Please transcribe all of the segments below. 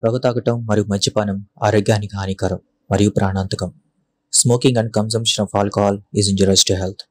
పొగ తాగటం మరియు మద్యపానం ఆరోగ్యానికి హానికరం మరియు ప్రాణాంతకం smoking and consumption of alcohol is injurious to health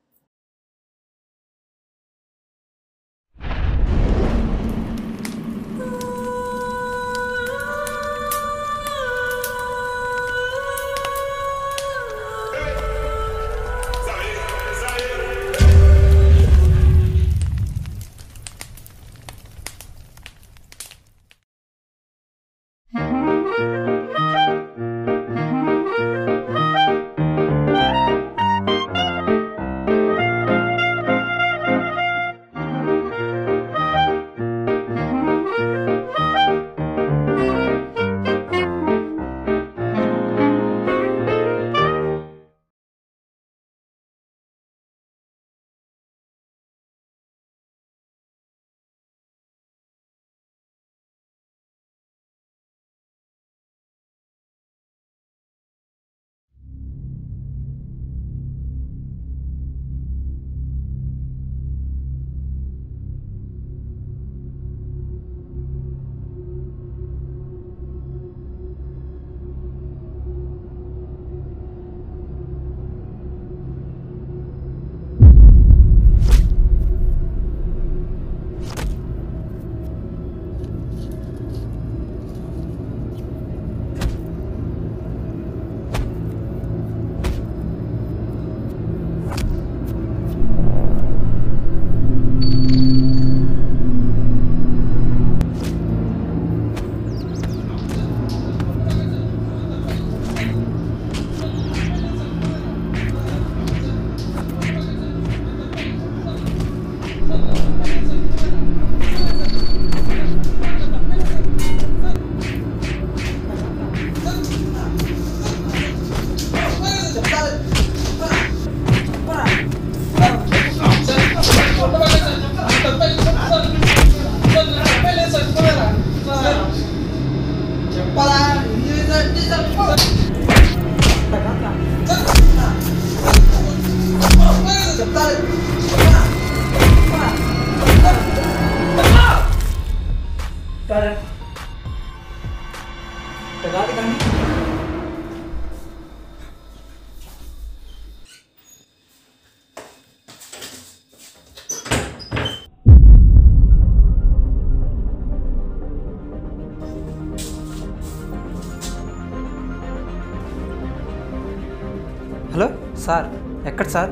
hello sir ఎక్కడ సార్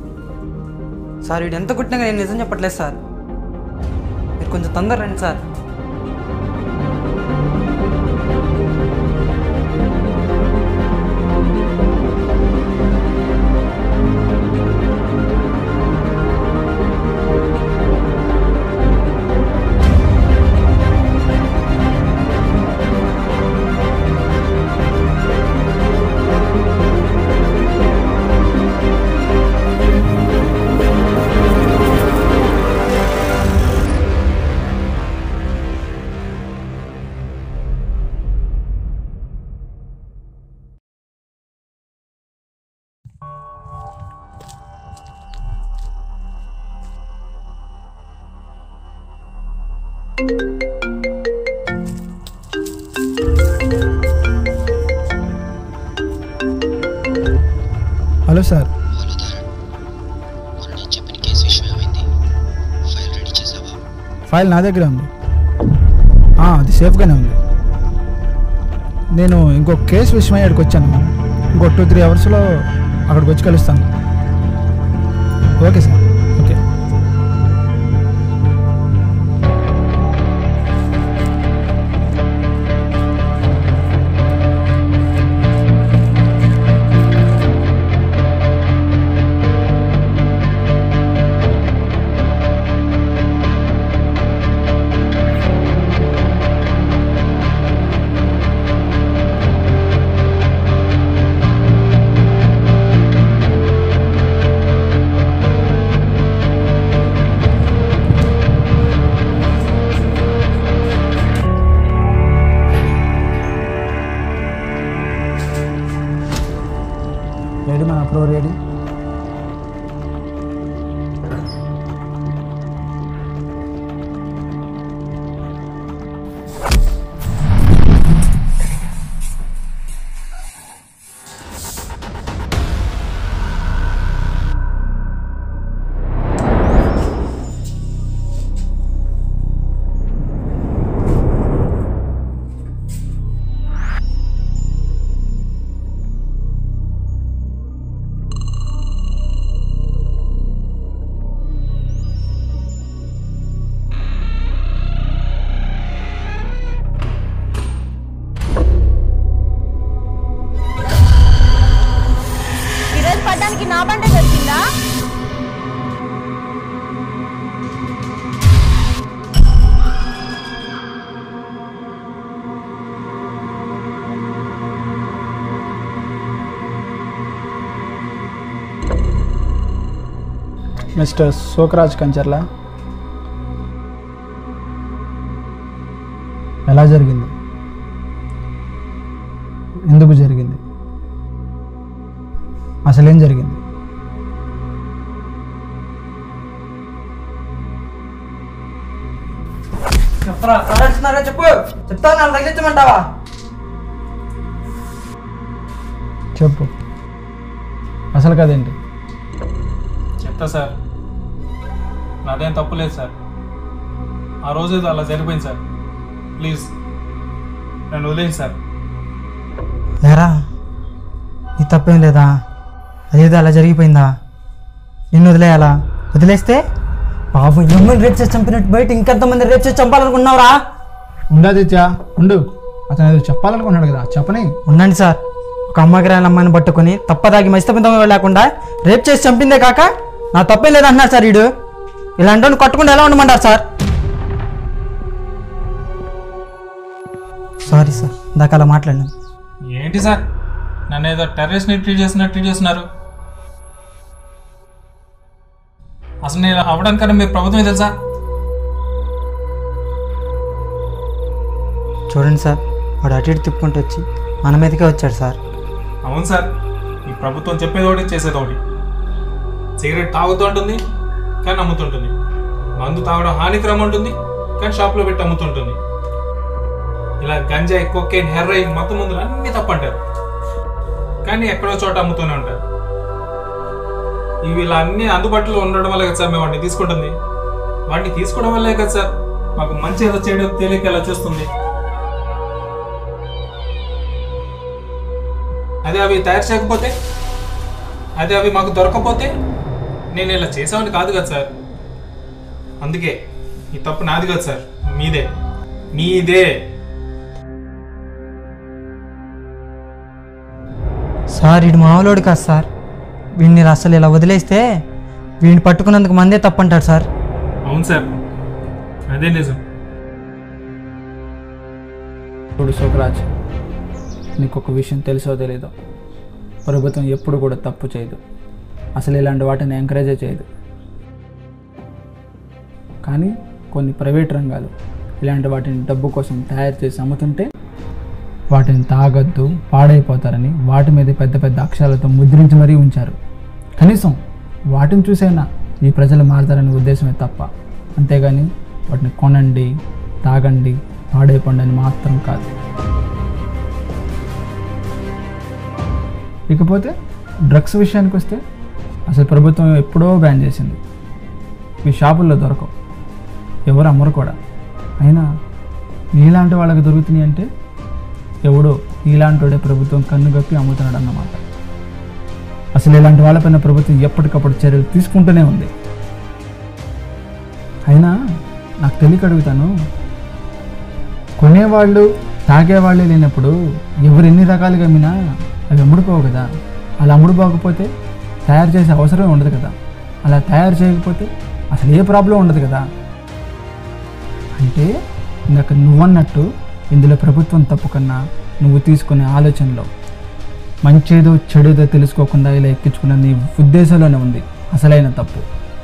సార్ వీడు ఎంత కొట్టినా నేను నిజం చెప్పట్లేదు సార్ మీరు కొంచెం తొందర రండి sir hello sir hello Dharan మొన్న నేను చెప్పిన కేసు విషయం ఏమైంది ఫైల్ రెడీ చేసావా ఫైల్ నా దగ్గర ఉంది ఆ, అది సేఫ్గానే ఉంది నేను ఇంకో కేసు విషయమై అక్కడికి వచ్చాను ఇంకో టూ త్రీ అవర్స్లో అక్కడికి వచ్చి కలుస్తాను ఓకే సార్ ఓకే రెడీ మన ప్రో రెడీ నా బండే దొరికిందా మిస్టర్ సోకరాజ్ కంచర్ల ఎలా జరిగింది ఎందుకు జరిగింది అసలేం జరిగింది చెప్పరా సాధిస్తున్నారా చెప్పు చెప్తాను నాకు తగ్గించమంటావా చెప్పు అసలు కదేంటి చెప్తా సార్ నాదేం తప్పు లేదు సార్ ఆ రోజు ఏదో అలా జరిగిపోయింది సార్ ప్లీజ్ నన్ను వదిలేయండి సార్ లేరా నీ తప్పేం లేదా అదేదో అలా జరిగిపోయిందా నిన్ను వదిలేయాలా వదిలేస్తే బాబు ఎమ్మని రేప్ చేసి చంపినట్టు బయట ఇంకెంతమంది రేప్ చేసి చంపాలనుకున్నావురా ఉండాదిత్యా ఉండు అతను ఏదో చెప్పాలనుకున్నాడు కదా చెప్పని ఉండండి సార్ ఒక అమ్మకి రాని అమ్మాయిని పట్టుకొని తప్పదాగి మస్తపింతం లేకుండా రేప్ చేసి చంపిందే కాక నా తప్పేం లేదంటున్నారు సార్ వీడు ఇలాంటి వాడిని కొట్టకుండా ఎలా ఉండమంటారు సార్ సారీ సార్ ఇందాక అలా మాట్లాడినాను ఏంటి సార్ నన్ను ఏదో టెర్రరిస్ట్ని ట్రీట్ చేసినట్టు ట్రీట్ చేస్తున్నారు అసలు నేను అవ్వడానికన్నా మీరు ప్రభుత్వమే తెలుసా చూడండి సార్ వాడు అటు ఇటు తిప్పుకుంటూ వచ్చి మన మీదకే వచ్చాడు సార్ అవును సార్ ఈ ప్రభుత్వం చెప్పేది ఒకటి చేసేది ఒకటి సిగరెట్ తాగుతూ ఉంటుంది కానీ అమ్ముతుంటుంది మందు తాగడం హానికరం ఉంటుంది కానీ షాప్లో పెట్టి అమ్ముతుంటుంది ఇలా గంజాయి కొక్కేన్ హెర్రైన్ మొత్తం ముందు అన్ని తప్పంటారు కానీ ఎక్కడో చోట అమ్ముతూనే ఉంటారు ఇవి ఇలా అన్ని అందుబాటులో ఉండడం వల్లే కదా సార్ మేము వాటిని తీసుకుంటుంది వాటిని తీసుకోవడం వల్లే కదా సార్ మాకు మంచి ఏదో చేయడం తేలిక ఎలా చూస్తుంది అదే అవి తయారు చేయకపోతే అదే అవి మాకు దొరకకపోతే నేను ఇలా చేసామని కాదు కదా సార్ అందుకే ఈ తప్పు నాది కాదు సార్ మీదే మీదే సార్ వీడు మామూలోడు కాదు సార్ వీడిని అసలు ఇలా వదిలేస్తే వీడిని పట్టుకున్నందుకు మందే తప్పంటాడు సార్ అవును సార్ అదే నిజం చూడు సోకరాజ్ నీకు ఒక విషయం తెలుసో తెలీదో ప్రభుత్వం ఎప్పుడు కూడా తప్పు చేయదు అసలు ఇలాంటి వాటిని ఎంకరేజే చేయదు కానీ కొన్ని ప్రైవేట్ రంగాలు ఇలాంటి వాటిని డబ్బు కోసం తయారు చేసి అమ్ముతుంటే వాటిని తాగొద్దు పాడైపోతారని వాటి మీద పెద్ద పెద్ద అక్షరాలతో ముద్రించి మరీ ఉంచారు కనీసం వాటిని చూసైనా ఈ ప్రజలు మారతారనే ఉద్దేశమే తప్ప అంతేగాని వాటిని కొనండి తాగండి పాడైపోండి అని మాత్రం కాదు ఇకపోతే డ్రగ్స్ విషయానికి వస్తే అసలు ప్రభుత్వం ఎప్పుడో బ్యాన్ చేసింది ఈ షాపుల్లో దొరకవు ఎవరు అమ్మరు కూడా అయినా నీలాంటి వాళ్ళకి దొరుకుతున్నాయి అంటే ఎవడో నీలాంటోడే ప్రభుత్వం కన్ను గప్పి అమ్ముతున్నాడు అన్నమాట అసలు ఇలాంటి వాళ్ళపైన ప్రభుత్వం ఎప్పటికప్పుడు చర్యలు తీసుకుంటూనే ఉంది అయినా నాకు తెలియక అడుగుతాను కొనేవాళ్ళు తాగేవాళ్ళే లేనప్పుడు ఎవరు ఎన్ని రకాలుగా అమ్మినా అవి అమ్ముడుపోవు కదా అలా అమ్ముడుపోకపోతే తయారు చేసే అవసరమే ఉండదు కదా అలా తయారు చేయకపోతే అసలు ఏ ప్రాబ్లం ఉండదు కదా అంటే ఇందాక నువ్వన్నట్టు ఇందులో ప్రభుత్వం తప్పు కన్నా నువ్వు తీసుకునే ఆలోచనలో మంచేదో చెడుదో తెలుసుకోకుండా ఇలా ఎక్కించుకున్న నీ ఉద్దేశంలోనే ఉంది అసలైన తప్పు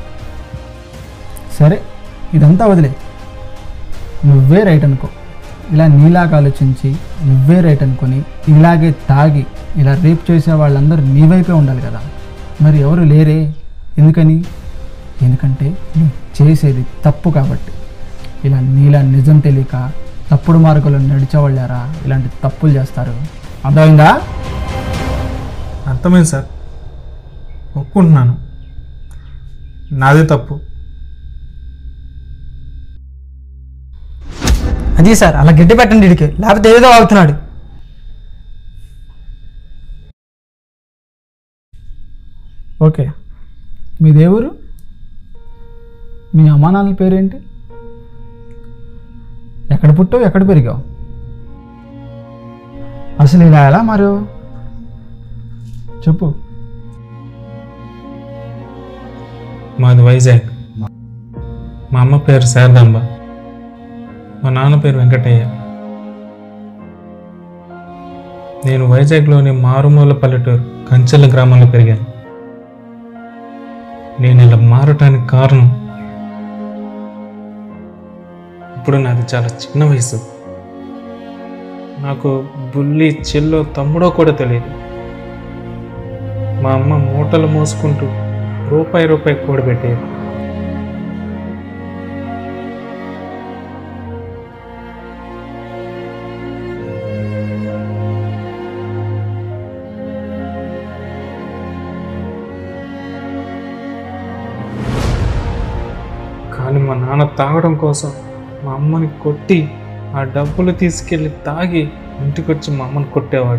సరే ఇదంతా వదిలే నువ్వే రైట్ అనుకో ఇలా నీలాగా ఆలోచించి నువ్వే రైట్ అనుకొని ఇలాగే తాగి ఇలా రేప్ చేసే వాళ్ళందరూ నీ వైపే ఉండాలి కదా మరి ఎవరు లేరే ఎందుకని ఎందుకంటే నువ్వు చేసేది తప్పు కాబట్టి ఇలా నీలా నిజం తెలియక తప్పుడు మార్గంలో నడిచేవాళ్ళారా ఇలాంటి తప్పులు చేస్తారు అర్థమైందా అర్థమైంది సార్ ఒప్పుకుంటున్నాను నాదే తప్పు అది సార్ అలా గట్టి పెట్టండి వీడికి లేకపోతే ఏదో అవుతున్నాడు ఓకే మీ దేవురు మీ అమ్మా నాన్నల పేరేంటి ఎక్కడ పుట్టావు ఎక్కడ పెరిగావు అసలు ఇలా ఎలా మారు చెప్పు మాది వైజాగ్ మా అమ్మ పేరు శారదాంబ మా నాన్న పేరు వెంకటయ్య నేను వైజాగ్లోని మారుమూల పల్లెటూరు కంచెల గ్రామంలో పెరిగాను నేను ఇలా మారటానికి కారణం ఇప్పుడు నాది చాలా చిన్న వయసు నాకు బుల్లి చెల్లో తమ్ముడో కూడా తెలియదు మా అమ్మ మూటలు మోసుకుంటూ రూపాయి రూపాయి కూడబెట్టేది కానీ మా నాన్న తాగడం కోసం మా అమ్మని కొట్టి ఆ డబ్బులు తీసుకెళ్ళి తాగి ఇంటికొచ్చి మా అమ్మని కొట్టేవాడు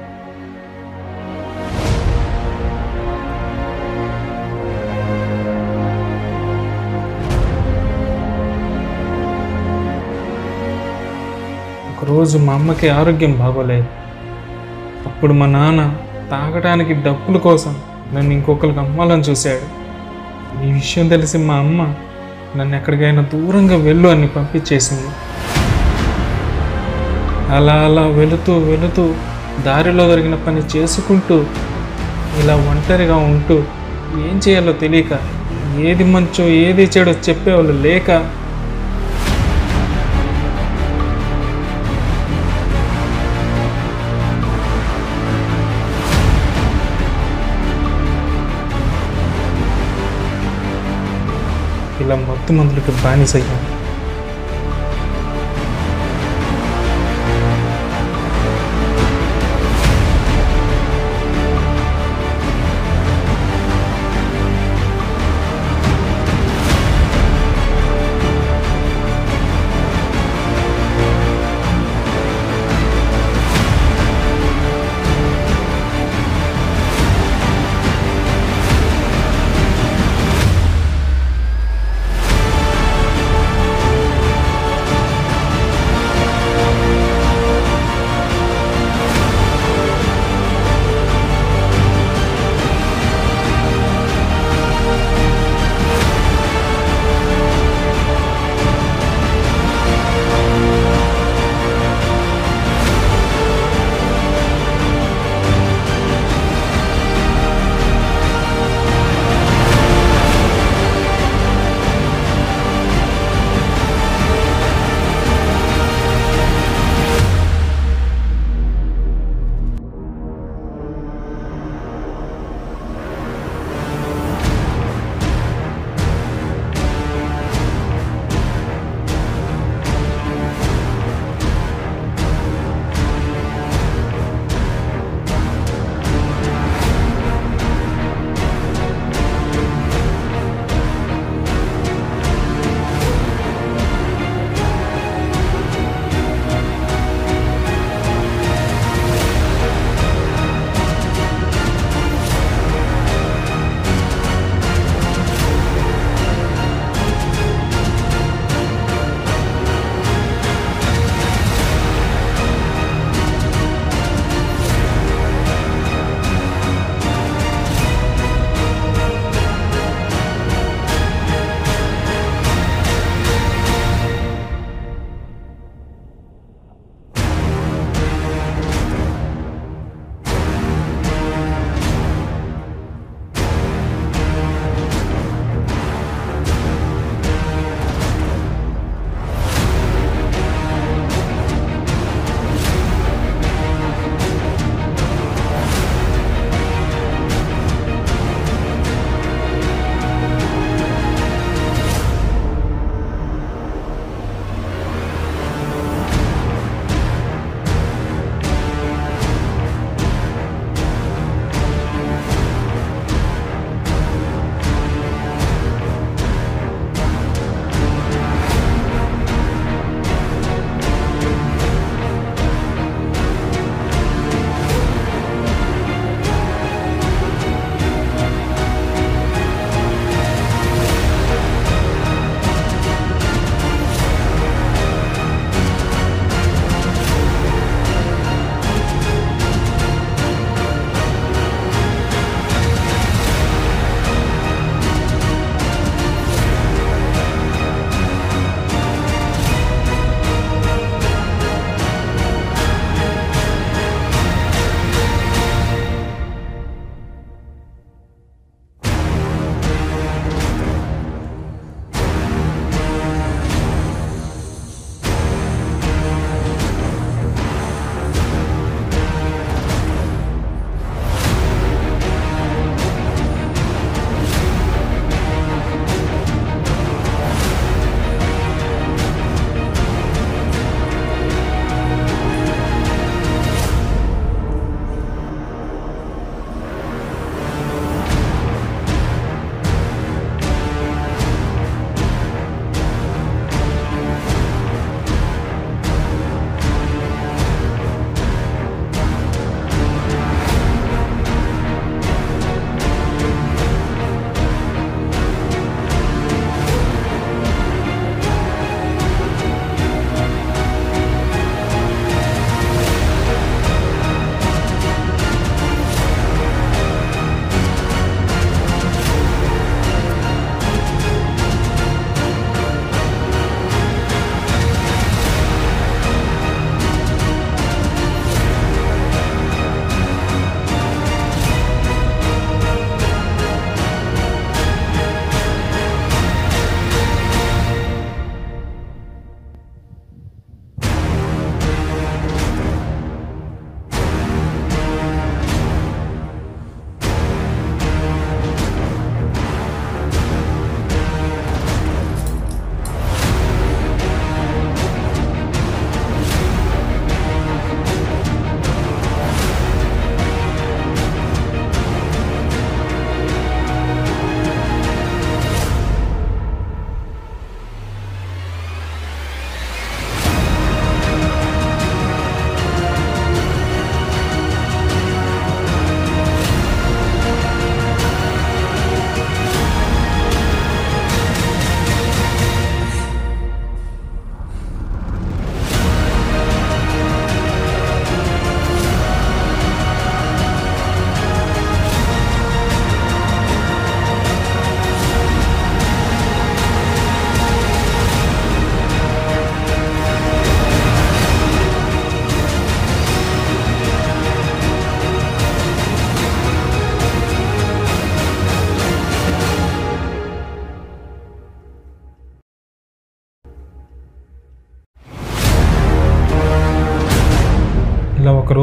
ఒకరోజు మా అమ్మకి ఆరోగ్యం బాగోలేదు అప్పుడు మా నాన్న తాగడానికి డబ్బుల కోసం నన్ను ఇంకొకరికి అమ్మాలని చూశాడు ఈ విషయం తెలిసి మా అమ్మ నన్ను ఎక్కడికైనా దూరంగా వెళ్ళు అని పంపించేసింది అలా అలా వెళుతూ వెళుతూ దారిలో దొరికిన పని చేసుకుంటూ ఇలా ఒంటరిగా ఉంటూ ఏం చేయాలో తెలియక ఏది మంచో ఏది చెడో చెప్పేవాళ్ళు లేక ఇలా మత్తు మందులకి బానిసయ్యాను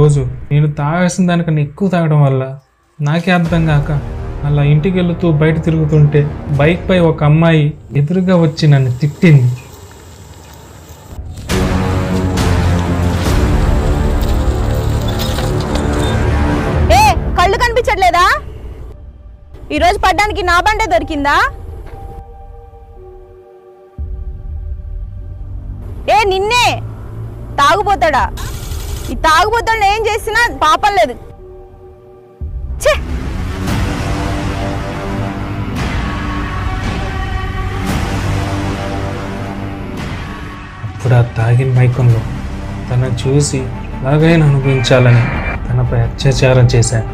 రోజు నేను తాగాల్సిన దానికన్నా ఎక్కువ తాగడం వల్ల నాకే అర్థం కాక అలా ఇంటికి వెళుతూ బయట తిరుగుతుంటే బైక్ పై ఒక అమ్మాయి ఎదురుగా వచ్చి నన్ను తిట్టింది ఏ కళ్ళు కనిపించట్లేదా ఈరోజు పడ్డానికి నా బండే దొరికిందా ఏ నిన్నే తాగుపోతాడా ఈ తాగుపోతాడు ఏం చేసినా పాపం లేదు ఛే అప్పుడు ఆ తాగిన మైకంలో తన చూసి ఎలాగైనా అనుభవించాలని తనపై అత్యాచారం చేశాను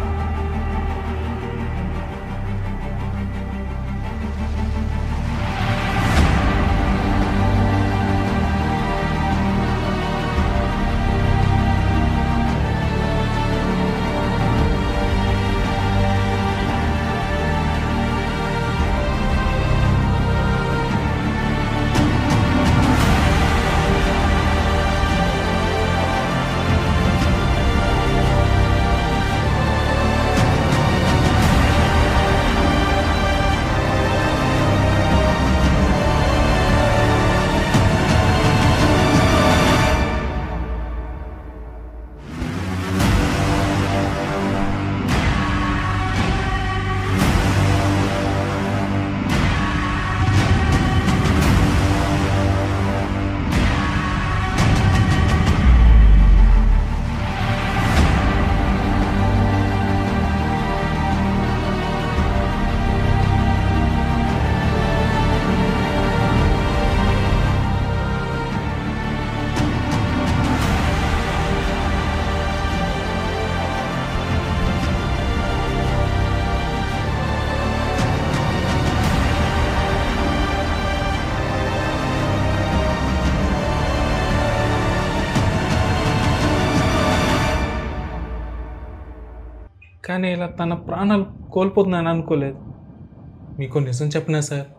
కానీ ఇలా తన ప్రాణాలు కోల్పోతుందని అనుకోలేదు మీకు నిజం చెప్పనా సార్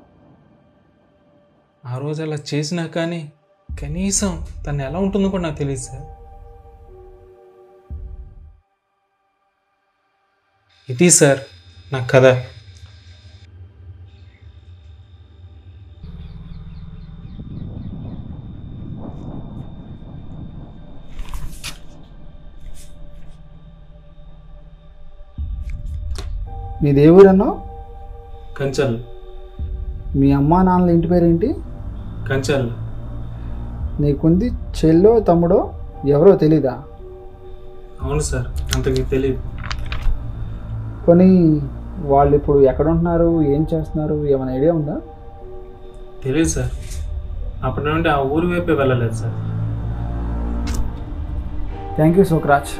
ఆ రోజు అలా చేసినా కానీ కనీసం తను ఎలా ఉంటుందో కూడా నాకు తెలియదు సార్ ఇది సార్ నా కథ మీది ఏ ఊరన్నా కంచల్ మీ అమ్మా నాన్నల ఇంటి పేరు ఏంటి కంచల్ నీకుంది చెల్లో తమ్ముడో ఎవరో తెలీదా అవును సార్ అంతకు తెలియదు కొన్ని వాళ్ళు ఇప్పుడు ఎక్కడ ఉంటున్నారు ఏం చేస్తున్నారు ఏమైనా ఐడియా ఉందా తెలియదు సార్ అప్పటి నుండి ఆ ఊరి వైపే వెళ్ళలేదు సార్ థ్యాంక్ యూ సోక్రాజ్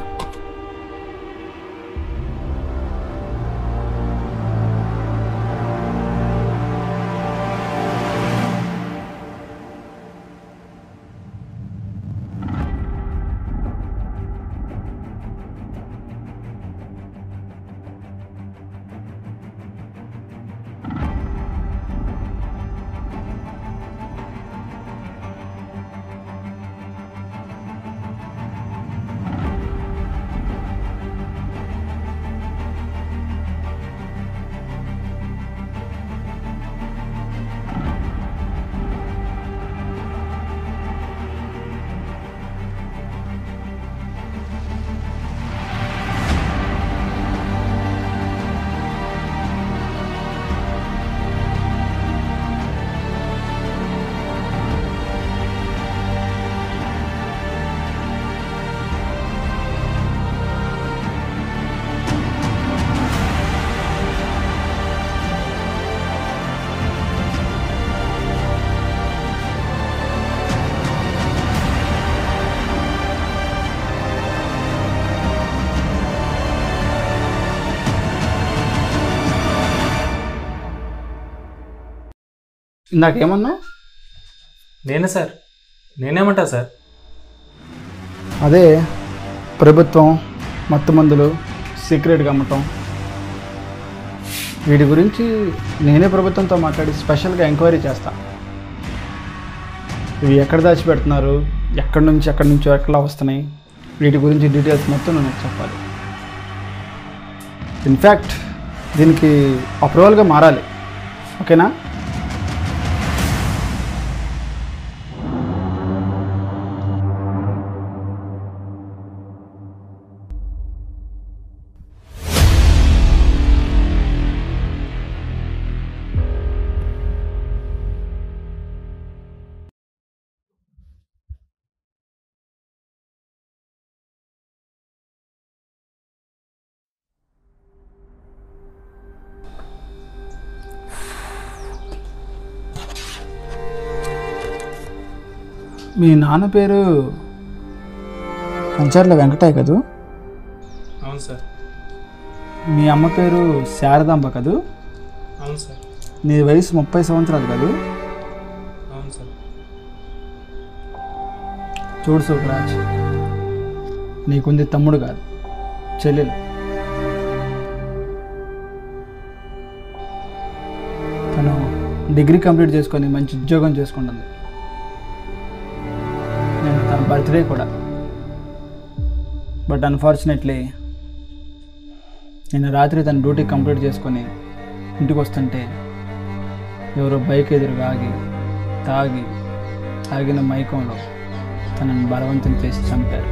ఇందాకేమన్నా నేనే సార్ నేనేమంటా సార్ అదే ప్రభుత్వం మత్తు మందులు సీక్రెట్గా అమ్మటం వీటి గురించి నేనే ప్రభుత్వంతో మాట్లాడి స్పెషల్గా ఎంక్వైరీ చేస్తా ఇవి ఎక్కడ దాచిపెడుతున్నారు ఎక్కడి నుంచి ఎక్కడి నుంచో ఎట్లా వస్తున్నాయి వీటి గురించి డీటెయిల్స్ మొత్తం నువ్వు నాకు చెప్పాలి ఇన్ఫ్యాక్ట్ దీనికి అప్రూవల్గా మారాలి ఓకేనా మీ నాన్న పేరు కంచర్ల వెంకటయ్య కదూ అవును సార్ మీ అమ్మ పేరు శారదాంబ కదూ అవును సార్ నీ వయసు ముప్పై సంవత్సరాలు కదూ అవును సార్ చూడు సుఖరాజ్ నీకుంది తమ్ముడు కాదు చెల్లెలు తను డిగ్రీ కంప్లీట్ చేసుకొని మంచి ఉద్యోగం చేసుకుంటుంది నేను తన బర్త్డే కూడా బట్ అన్ఫార్చునేట్లీ నేను రాత్రి తన డ్యూటీ కంప్లీట్ చేసుకొని ఇంటికి వస్తుంటే ఎవరో బైక్ ఎదురుగా ఆగి తాగి తాగిన మైకంలో తనని బలవంతం చేసి చంపారు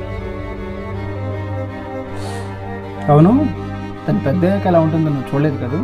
అవును తను పెద్దయ్యాక ఎలా ఉంటుందో నువ్వు చూడలేదు కదా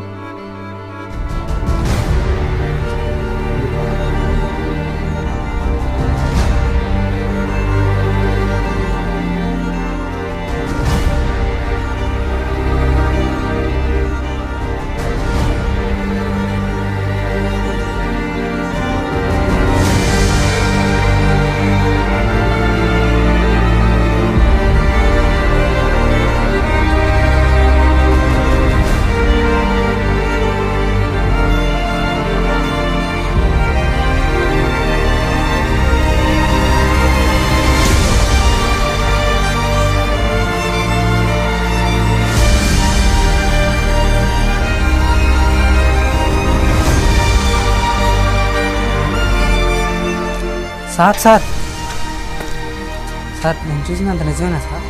సార్ సార్ సార్ నేను చూసినంత నిజమేనా సార్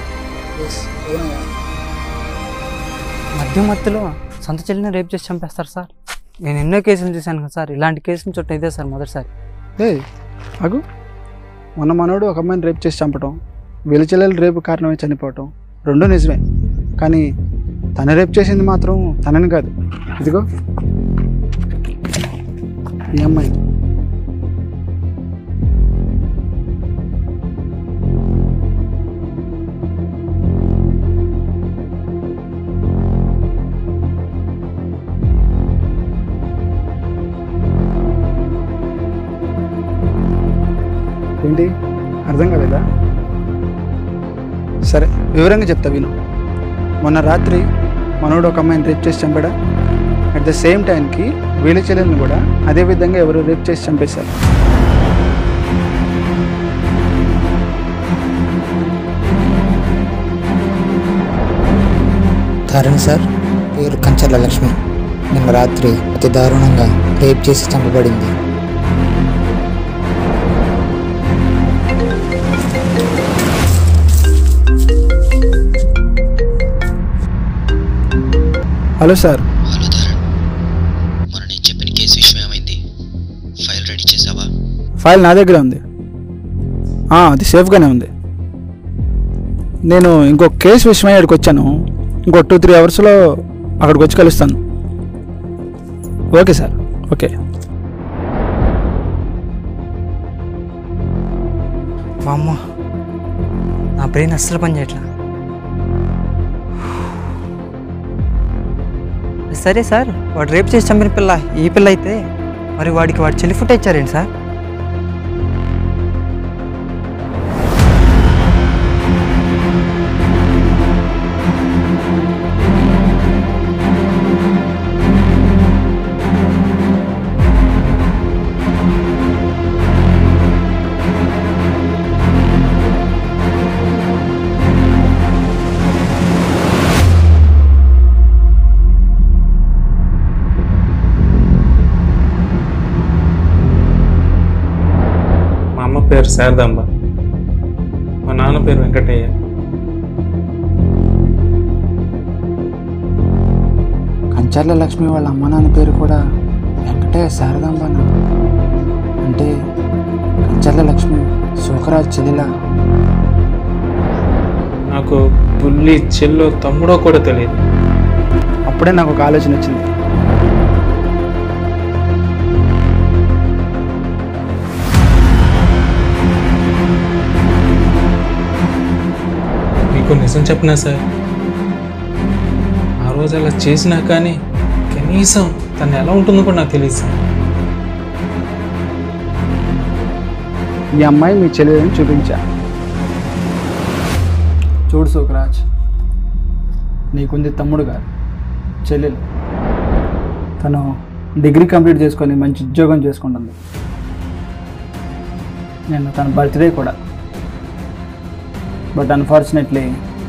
మధ్య మధ్యలో సొంత చెల్లిని రేపు చేసి చంపేస్తారు సార్ నేను ఎన్నో కేసులు చూశాను కదా సార్ ఇలాంటి కేసులు చుట్టూ ఇదే సార్ మొదటిసారి ఏ అగు మొన్న మనోడు ఒక అమ్మాయిని రేపు చేసి చంపటం వీళ్ళ చెల్లెలు రేపు కారణమై చనిపోవటం రెండూ నిజమే కానీ తన రేపు చేసింది మాత్రం తనని కాదు ఇదిగో ఈ అమ్మాయి ఏంటి అర్థం కాలేదా సరే వివరంగా చెప్తా విను మొన్న రాత్రి మనోడు ఒక అమ్మాయిని రేప్ చేసి చంపాడా అట్ ద సేమ్ టైంకి వీళ్ళ చెల్లెల్ని కూడా అదే విధంగా ఎవరు రేప్ చేసి చంపేశారు ధారణి సార్ పేరు కంచర్ల లక్ష్మి నిన్న రాత్రి అతి దారుణంగా రేప్ చేసి చంపబడింది హలో సార్ హలో ధారణ్ మొన్న నేను చెప్పిన కేసు విషయం ఏమైంది ఫైల్ రెడీ చేసావా ఫైల్ నా దగ్గర ఉంది ఆ, అది సేఫ్గానే ఉంది నేను ఇంకో కేసు విషయమై అక్కడికి వచ్చాను ఇంకో టూ త్రీ అవర్స్లో అక్కడికి వచ్చి కలుస్తాను ఓకే సార్ ఓకే మా అమ్మ నా బ్రెయిన్ అస్సలు పని చేయట్లా సరే సార్ వాడు రేపు చేసి చంపిన పిల్ల ఈ పిల్ల అయితే మరి వాడికి వాడి చెల్లి ఫుట్ ఇచ్చారేంటి సార్ మా అమ్మ పేరు శారదాంబ మా నాన్న పేరు వెంకటయ్య కంచర్ల లక్ష్మి వాళ్ళ అమ్మ నాన్న పేరు కూడా వెంకటే శారదాంబన అంటే కంచర్ల లక్ష్మి శోకరాజ్ చెల్లిలా నాకు బుల్లి చెల్లో తమ్ముడో కూడా తెలియదు అప్పుడే నాకు ఒక ఆలోచన వచ్చింది మీకు నిజం చెప్పినా సార్ ఆ రోజు అలా చేసినా కానీ కనీసం తను ఎలా ఉంటుందో కూడా నాకు తెలియదు సార్ ఈ అమ్మాయి మీ చెల్లెలని చూపించా చూడు శోకరాజ్ నీకుంది తమ్ముడు కాదు చెల్లెలు తను డిగ్రీ కంప్లీట్ చేసుకొని మంచి ఉద్యోగం చేసుకుంటుంది నేను తన బర్త్డే కూడా బట్ అన్ఫార్చునేట్లీ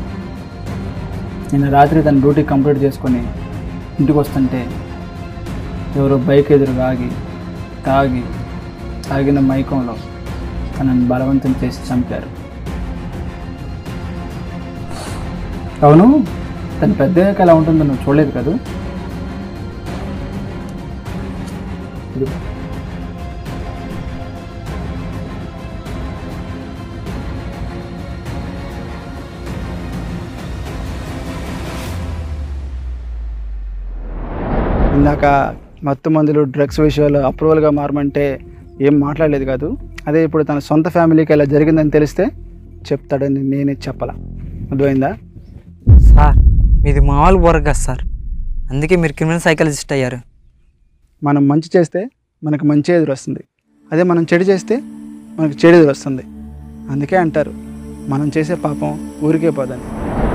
నిన్న రాత్రి తన డ్యూటీ కంప్లీట్ చేసుకొని ఇంటికి వస్తుంటే ఎవరో బైక్ ఎదురుగా ఆగి తాగి తాగిన మైకంలో తనని బలవంతం చేసి చంపారు అవును తను పెద్దయ్యాక ఎలా ఉంటుందో నువ్వు చూడలేదు కదా ఇదిగో. ఇందాక మత్తు మందులు డ్రగ్స్ విషయాలు అప్రూవల్గా మారమంటే ఏం మాట్లాడలేదు కాదు అదే ఇప్పుడు తన సొంత ఫ్యామిలీకి ఇలా జరిగిందని తెలిస్తే చెప్తాడని నేనే చెప్పాల అర్థమైందా సార్ మీది మామూలు బొరగ కదా సార్ అందుకే మీరు క్రిమినల్ సైకాలజిస్ట్ అయ్యారు మనం మంచి చేస్తే మనకు మంచి ఎదురు వస్తుంది అదే మనం చెడు చేస్తే మనకు చెడు ఎదురు వస్తుంది అందుకే అంటారు మనం చేసే పాపం ఊరికే పోదని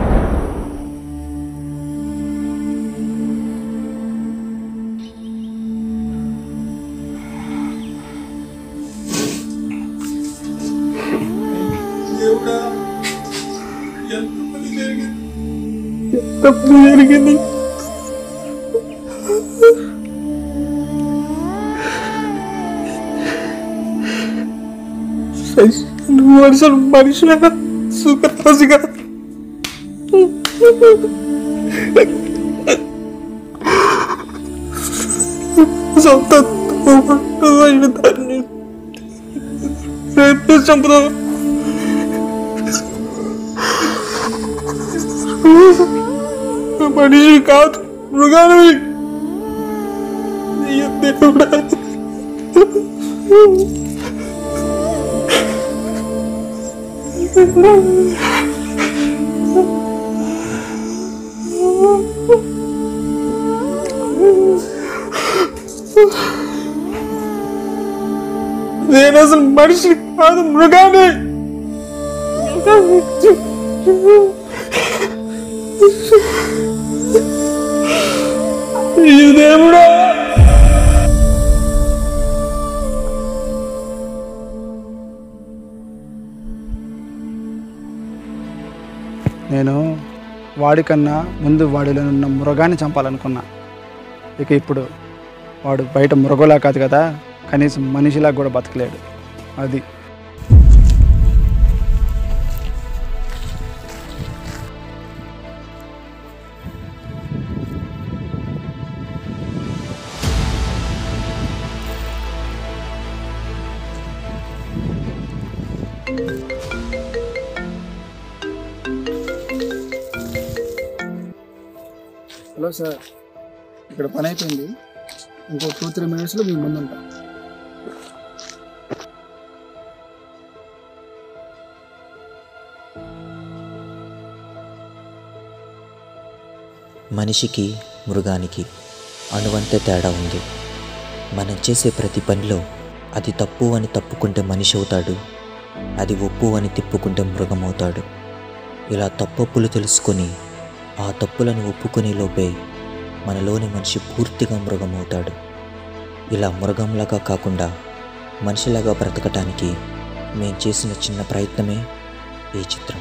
నువ్వు అసలు మనిషిగా సూపర్ రాజుగా సొంత అయిన దాన్ని రేపు చంపుతావు మనిషి కాదు మృగానివి అయ్యో దేవుడా నేను అసలు మనిషి కాదు మృగాన్ని ఈ దేవుడా నేను వాడికన్నా ముందు వాడిలో ఉన్న మృగాన్ని చంపాలనుకున్నా ఇక ఇప్పుడు వాడు బయట మృగలా కాదు కదా కనీసం మనిషిలా కూడా బతకలేడు అది హలో సార్ ఇక్కడ పని అయిపోయింది ఇంకో టూ త్రీ మినిట్స్లో మీ ముందు ఉంటా మనిషికి మృగానికి అణువంతే తేడా ఉంది మనం చేసే ప్రతి పనిలో అది తప్పు అని తప్పుకుంటే మనిషి అవుతాడు అది ఒప్పు అని తిప్పుకుంటే మృగం అవుతాడు ఇలా తప్పొప్పులు తెలుసుకొని ఆ తప్పులను ఒప్పుకునే లోపే మనలోని మనిషి పూర్తిగా మృగం అవుతాడు ఇలా మృగంలాగా కాకుండా మనిషిలాగా బ్రతకటానికి మేం చేసిన చిన్న ప్రయత్నమే ఈ చిత్రం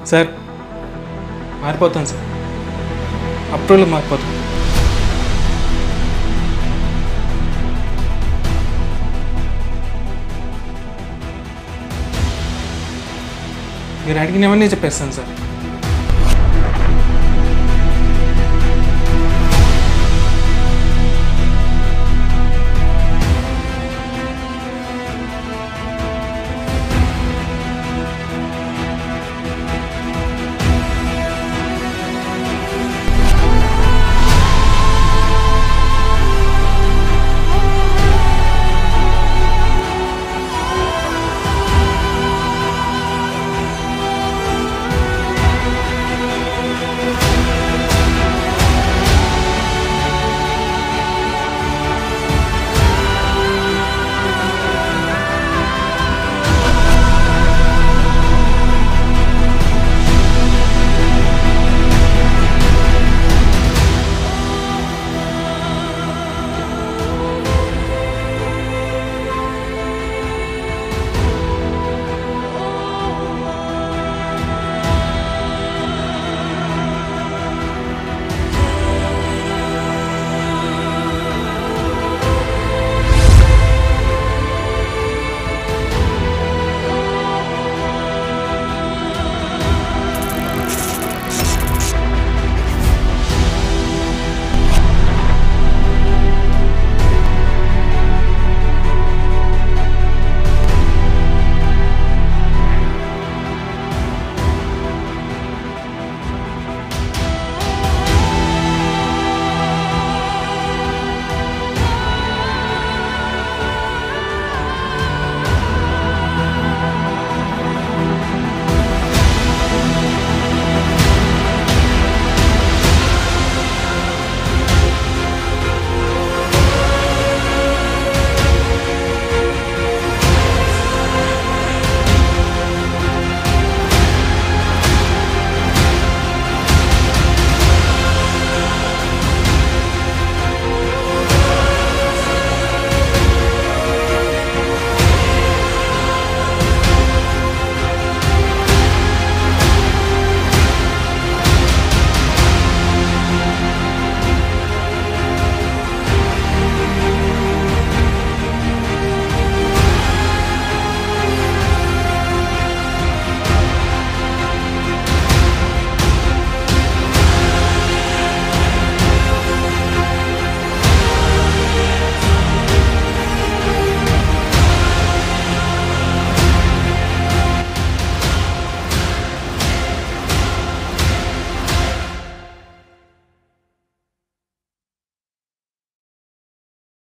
సార్ మారిపోతాను సార్ అప్రూవల్ మారిపోతాను మీరు అడిగినవన్నీ చెప్పేస్తాను సార్